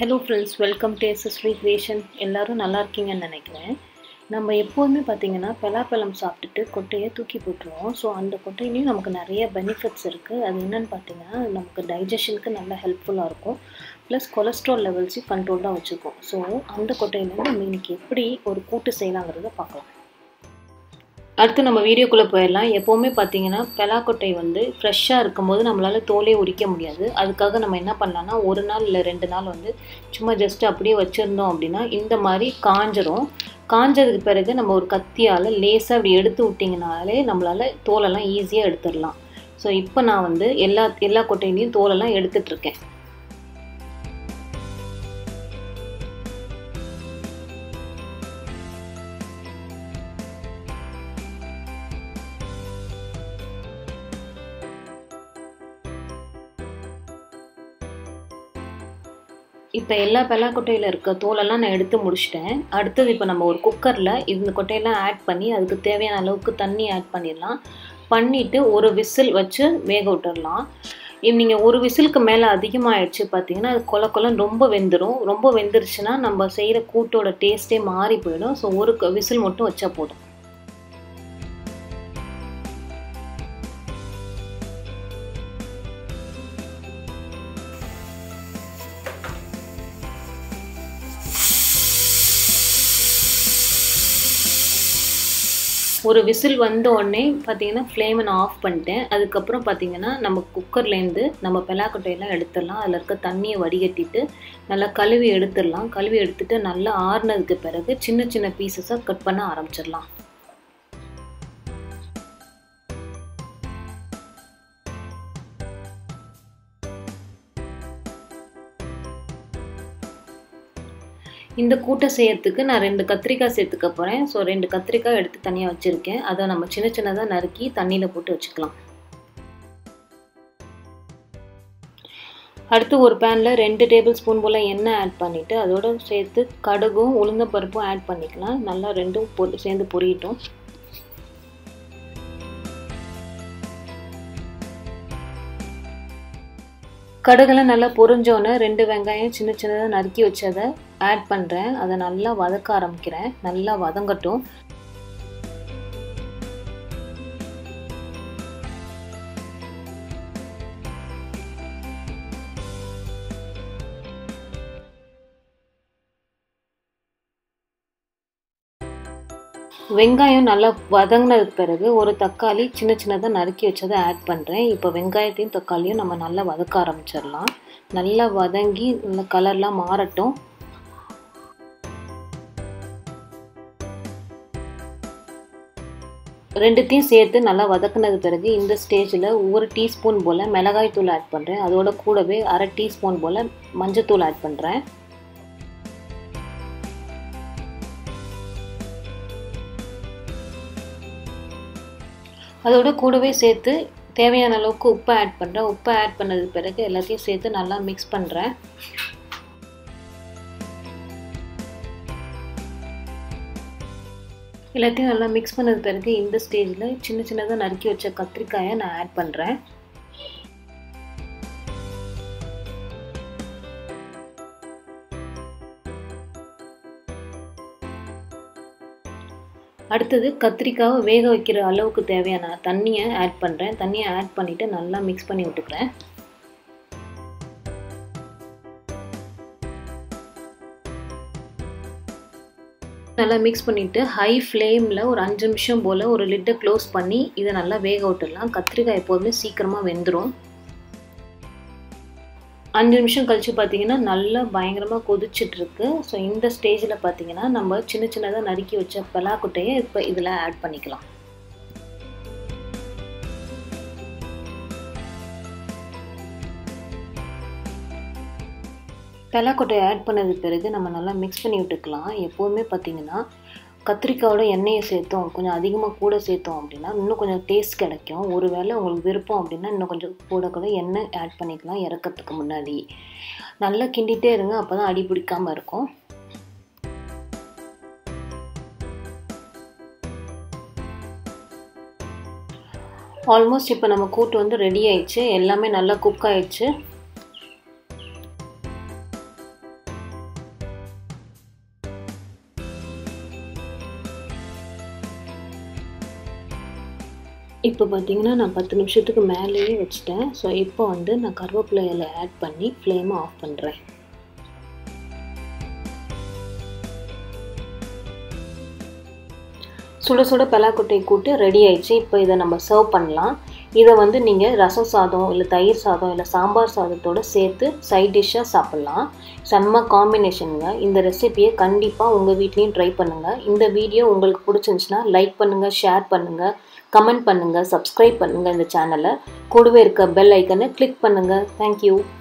hello friends welcome to SSV creation எல்லோரும் நல்லா இருக்கீங்கன்னு நினைக்கிறேன் நம்ம எப்போதுமே பார்த்தீங்கன்னா பலாப்பழம் சாப்பிட்டுட்டு கொட்டையை தூக்கி போட்டுருவோம் ஸோ அந்த கொட்டையிலையும் நமக்கு நிறைய பெனிஃபிட்ஸ் இருக்குது அது என்னென்னு பார்த்தீங்கன்னா நமக்கு டைஜஷனுக்கு நல்ல ஹெல்ப்ஃபுல்லாக இருக்கும் ப்ளஸ் கொலஸ்ட்ரால் லெவல்ஸையும் கண்ட்ரோல்டாக வச்சுருக்கோம் ஸோ அந்த கொட்டையிலேருந்து நம்ம இன்றைக்கி எப்படி ஒரு கூட்டு செய்யலாங்கிறத பார்க்கலாம் அடுத்து நம்ம வீடியோக்குள்ளே போயிடலாம் எப்போவுமே பார்த்தீங்கன்னா பெலாக்கொட்டை வந்து ஃப்ரெஷ்ஷாக இருக்கும்போது நம்மளால் தோலே உரிக்க முடியாது அதுக்காக நம்ம என்ன பண்ணலாம்னா ஒரு நாள் இல்லை ரெண்டு நாள் வந்து சும்மா ஜஸ்ட் அப்படியே வச்சுருந்தோம் அப்படின்னா இந்த மாதிரி காஞ்சிரும் காஞ்சதுக்கு பிறகு நம்ம ஒரு கத்தியால் லேசாக அப்படி எடுத்து விட்டிங்கனாலே நம்மளால் தோலெல்லாம் ஈஸியாக எடுத்துடலாம் ஸோ இப்போ நான் வந்து எல்லா எல்லா கொட்டையிலையும் தோலெல்லாம் எடுத்துட்ருக்கேன் இப்போ எல்லா பெலாக்கொட்டையில் இருக்க தோலெல்லாம் நான் எடுத்து முடிச்சிட்டேன் அடுத்தது இப்போ நம்ம ஒரு குக்கரில் இந்த கொட்டையெல்லாம் ஆட் பண்ணி அதுக்கு தேவையான அளவுக்கு தண்ணி ஆட் பண்ணிடலாம் பண்ணிவிட்டு ஒரு விசில் வச்சு வேக விட்டுடலாம் நீங்கள் ஒரு விசிலுக்கு மேலே அதிகமாகிடுச்சு பார்த்தீங்கன்னா அது கொல கொலன்னு ரொம்ப வெந்துடும் ரொம்ப வெந்துருச்சுன்னா நம்ம செய்கிற கூட்டோட டேஸ்ட்டே மாறி போயிடும் ஸோ ஒரு விசில் மட்டும் வச்சா போதும் ஒரு விசில் வந்த உடனே பார்த்தீங்கன்னா ஃப்ளேமை நான் ஆஃப் பண்ணிட்டேன் அதுக்கப்புறம் பார்த்தீங்கன்னா நம்ம குக்கர்லேருந்து நம்ம பெலாக்கொட்டையெல்லாம் எடுத்துடலாம் அதில் இருக்க தண்ணியை வடிகட்டிட்டு நல்லா கழுவி எடுத்துடலாம் கழுவி எடுத்துட்டு நல்லா ஆறுனதுக்கு பிறகு சின்ன சின்ன பீசஸாக கட் பண்ண ஆரம்பிச்சிடலாம் இந்த கூட்டை செய்யறதுக்கு நான் ரெண்டு கத்திரிக்காய் சேர்த்துக்க போகிறேன் ஸோ ரெண்டு கத்திரிக்காய் எடுத்து தனியாக வச்சுருக்கேன் அதை நம்ம சின்ன சின்னதாக நறுக்கி தண்ணியில் போட்டு வச்சுக்கலாம் அடுத்து ஒரு பேனில் ரெண்டு டேபிள் ஸ்பூன் போல் எண்ணெய் ஆட் பண்ணிவிட்டு அதோடு சேர்த்து கடுகும் உளுந்தப்பருப்பும் ஆட் பண்ணிக்கலாம் நல்லா ரெண்டும் பொ சேர்ந்து பொரியட்டும் கடுகெல்லாம் நல்லா பொரிஞ்சோன்னே ரெண்டு வெங்காயம் சின்ன சின்னதாக நறுக்கி வச்சதை ஆட் பண்ணுறேன் அதை நல்லா வதக்க ஆரம்பிக்கிறேன் நல்லா வதங்கட்டும் வெங்காயம் நல்லா வதங்கினதுக்கு பிறகு ஒரு தக்காளி சின்ன சின்னதாக நறுக்கி வச்சதை ஆட் பண்ணுறேன் இப்போ வெங்காயத்தையும் தக்காளியும் நம்ம நல்லா வதக்க ஆரம்பிச்சிடலாம் நல்லா வதங்கி நல்ல கலர்லாம் மாறட்டும் ரெண்டுத்தையும் சேர்த்து நல்லா வதக்குனது பிறகு இந்த ஸ்டேஜில் ஒரு டீஸ்பூன் போல் மிளகாய் தூள் ஆட் பண்ணுறேன் அதோட கூடவே அரை டீஸ்பூன் போல் மஞ்சத்தூள் ஆட் பண்ணுறேன் அதோட கூடவே சேர்த்து தேவையான அளவுக்கு உப்பை ஆட் பண்ணுறேன் உப்பை ஆட் பண்ணது பிறகு எல்லாத்தையும் சேர்த்து நல்லா மிக்ஸ் பண்ணுறேன் எல்லாத்தையும் நல்லா மிக்ஸ் பண்ணது பிறகு இந்த ஸ்டேஜில் சின்ன சின்னதாக நறுக்கி வச்ச கத்திரிக்காயை நான் ஆட் பண்ணுறேன் அடுத்தது கத்திரிக்காவை வேக வைக்கிற அளவுக்கு தேவையான தண்ணியை ஆட் பண்ணுறேன் தண்ணியை ஆட் பண்ணிவிட்டு நல்லா மிக்ஸ் பண்ணி விட்டுக்கிறேன் நல்லா மிக்ஸ் பண்ணிவிட்டு ஹை ஃப்ளேமில் ஒரு அஞ்சு நிமிஷம் போல் ஒரு லிட்டை க்ளோஸ் பண்ணி இதை நல்லா வேக விட்டுடலாம் கத்திரிக்காய் எப்போதுமே சீக்கிரமாக வெந்துடும் அஞ்சு நிமிஷம் கழித்து பார்த்தீங்கன்னா நல்லா பயங்கரமாக கொதிச்சிட்ருக்கு ஸோ இந்த ஸ்டேஜில் பார்த்தீங்கன்னா நம்ம சின்ன சின்னதாக நறுக்கி வச்ச பலாக்குட்டையை இப்போ இதில் ஆட் பண்ணிக்கலாம் பலாக்கொட்டையை ஆட் பண்ணது பிறகு நம்ம நல்லா மிக்ஸ் பண்ணி விட்டுக்கலாம் எப்போதுமே பார்த்தீங்கன்னா கத்திரிக்காயோட எண்ணெயை சேர்த்தோம் கொஞ்சம் அதிகமாக கூட சேர்த்தோம் அப்படின்னா இன்னும் கொஞ்சம் டேஸ்ட் கிடைக்கும் ஒரு வேளை உங்களுக்கு விருப்பம் அப்படின்னா இன்னும் கொஞ்சம் கூட கூட எண்ணெய் ஆட் பண்ணிக்கலாம் இறக்கிறதுக்கு முன்னாடி நல்லா கிண்டிகிட்டே இருங்க அப்போ தான் அடி பிடிக்காமல் இருக்கும் ஆல்மோஸ்ட் இப்போ நம்ம கூட்டு வந்து ரெடி ஆயிடுச்சு எல்லாமே நல்லா குக் ஆயிடுச்சு இப்போ பார்த்தீங்கன்னா நான் பத்து நிமிஷத்துக்கு மேலேயே வச்சுட்டேன் ஸோ இப்போ வந்து நான் கருவேப்பிலை இலை ஆட் பண்ணி ஃப்ளேமை ஆஃப் பண்ணுறேன் சுட சுட பலாக்கொட்டை கூட்டு ரெடி ஆயிடுச்சு இப்போ இதை நம்ம சர்வ் பண்ணலாம் இதை வந்து நீங்கள் ரசம் சாதம் இல்லை தயிர் சாதம் இல்லை சாம்பார் சாதத்தோடு சேர்த்து சைட் டிஷ்ஷாக சாப்பிட்லாம் செம்ம காம்பினேஷனுங்க இந்த ரெசிபியை கண்டிப்பாக உங்கள் வீட்லேயும் ட்ரை பண்ணுங்கள் இந்த வீடியோ உங்களுக்கு பிடிச்சிருந்துச்சுன்னா லைக் பண்ணுங்கள் ஷேர் பண்ணுங்கள் கமெண்ட் பண்ணுங்கள் சப்ஸ்கிரைப் பண்ணுங்கள் இந்த சேனலை கூடவே இருக்க பெல் ஐக்கனை கிளிக் பண்ணுங்கள் தேங்க்யூ